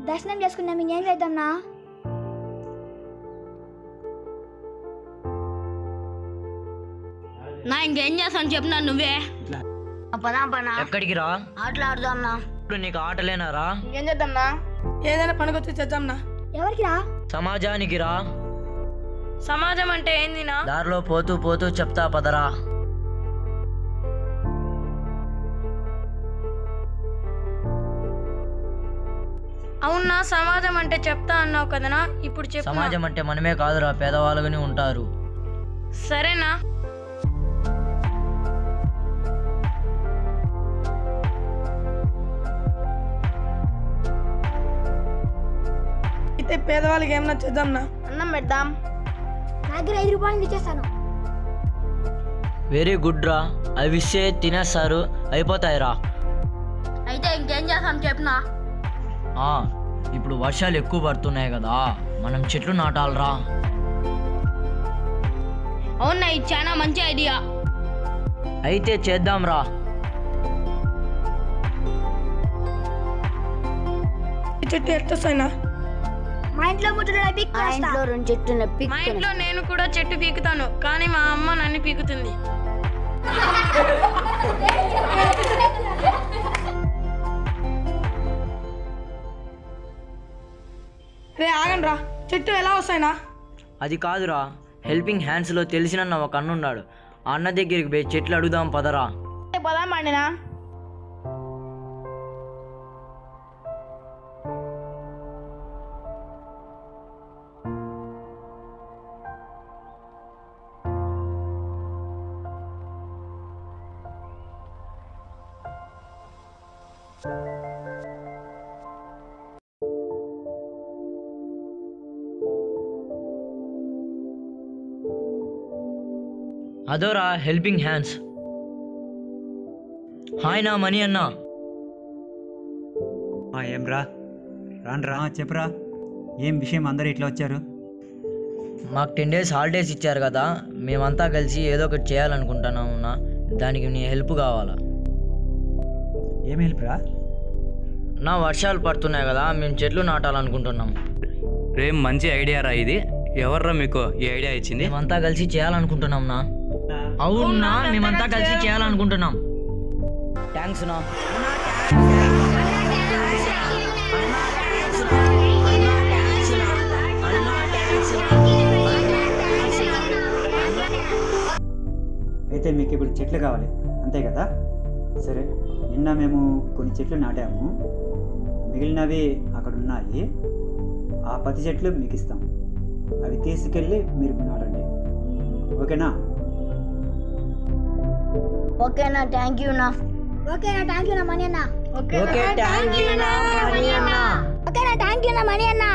దర్శనం చేసుకున్నాం ఇంకేం చేద్దాంనా నా ఇంకేం చేస్తాను చెప్పినా నువ్వే పదాం పనా ఎక్కడికి రా ఆటలు ఆడుదాంనా ఇప్పుడు నీకు ఆటలేనారా ఇంకేం చేద్దాంనా ఏదైనా పనికొచ్చి చేద్దాంనా ఎవరికి రా సమాజానికి రా సమాజం అంటే ఏందినా దారిలో పోతూ పోతూ చెప్తా పదరా అవునా సమాజం అంటే చెప్తా అన్నావు కదనా ఇప్పుడు చెప్పు సమాజం అంటే మనమే కాదురా పేదవాళ్ళుగాని ఉంటారు సరేనా అయితే పేదవాళ్ళకి ఏమన్నా చేద్దాంనా అన్నం పెడదాం నా దగ్గర ఐదు రూపాయలు ఇచ్చేస్తాను వెరీ గుడ్ రా అవి ఇస్తే తినేస్తారు అయిపోతాయిరా అయితే ఇంకేం చేస్తాను చెప్పినా ఆ, ఇప్పుడు వర్షాలు ఎక్కువ పడుతున్నాయి కదా మనం చెట్లు నాటాలరా అవునా ఇది చాలా మంచి ఐడియా అయితే చేద్దాంరా ఈ చెట్టు ఎట్టొస్తాయినా మా ఇంట్లో ముట్టడి పిక్ మా ఇంట్లో రెండు చెట్లు నొప్పి మా ఇంట్లో నేను కూడా చెట్టు పీకుతాను కానీ మా అమ్మ నన్ను పీకుతుంది రే ఆగండి రా చెట్టు ఎలా వస్తాయినా అది కాదురా హెల్పింగ్ హ్యాండ్స్లో తెలిసిన ఒక అన్న ఉన్నాడు ఆ అన్న దగ్గరికి పోయి చెట్లు అడుగుదాం పదరా పదాం పండినా అదోరా హెల్పింగ్ హ్యాండ్స్ హాయ్ నా మనీ అన్న ఆ, ఏం రా రాన్రా చెప్పరా ఏం విషయం అందరు ఇట్లా వచ్చారు మాకు టెన్ డేస్ హాలిడేస్ ఇచ్చారు కదా మేమంతా కలిసి ఏదో ఒకటి చేయాలనుకుంటున్నాము నా దానికి నీ హెల్ప్ కావాలా ఏం హెల్ప్ రా నా వర్షాలు పడుతున్నాయి కదా మేము చెట్లు నాటాలనుకుంటున్నాం రే మంచి ఐడియా రా ఇది ఎవర్రా మీకు ఈ ఐడియా ఇచ్చింది మేమంతా కలిసి చేయాలనుకుంటున్నాం నా అవునా మేమంతా కలిసి చేయాలనుకుంటున్నాం థ్యాంక్స్ నా అయితే మీకు ఇప్పుడు చెట్లు కావాలి అంతే కదా సరే నిన్న మేము కొన్ని చెట్లు నాటాము మిగిలినవి అక్కడ ఉన్నాయి ఆ పది చెట్లు మీకు ఇస్తాం అవి తీసుకెళ్ళి మీరు నాటండి ఓకేనా ఓకేనా థ్యాంక్ యూ నా ఓకేనా థ్యాంక్ యూ నా మణి అన్న ఓకే థ్యాంక్ యూ నా మనీ అన్న ఓకేనా థ్యాంక్ యూ నా మణి అన్న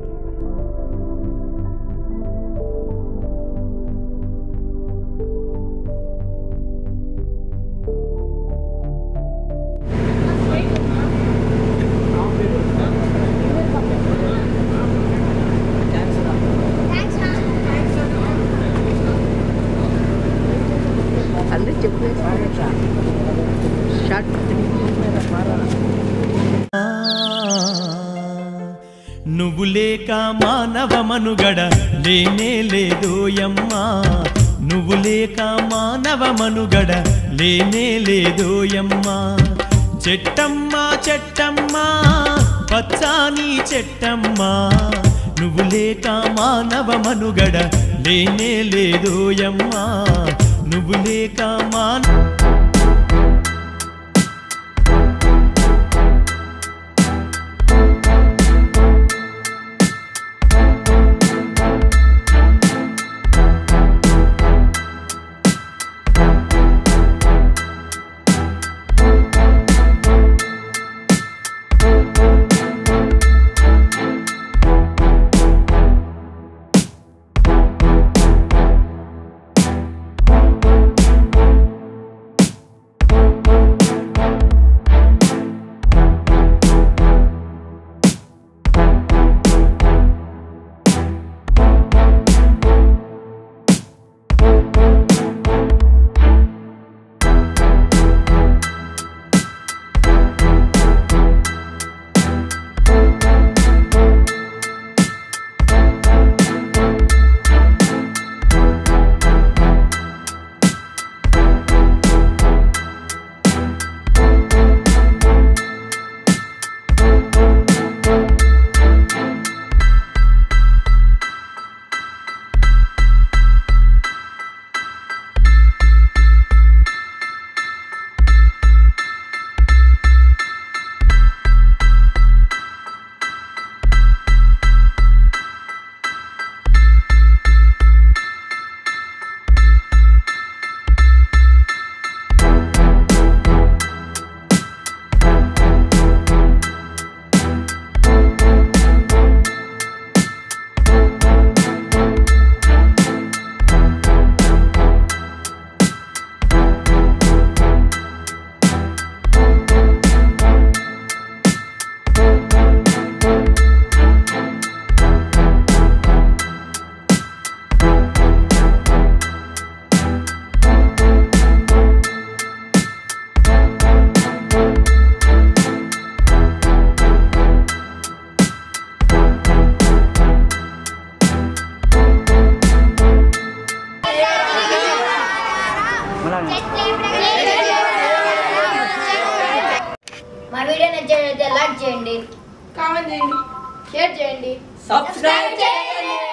నువ్వు లేక మానవ మనుగడ లేనే లేదోయమ్మా నువ్వు లేక మానవ మనుగడ లేనే లేదోయమ్మా చెట్టమ్మా చెట్టమ్మా పచ్చాని చెట్టమ్మా నువ్వు లేక మానవ మనుగడ లేనే లేదోయమ్మా నువ్వు లేక మాన మా వీడియో నచ్చినట్లయితే లైక్ చేయండి కామెంట్ చేయండి షేర్ చేయండి సబ్స్క్రైబ్ చేయండి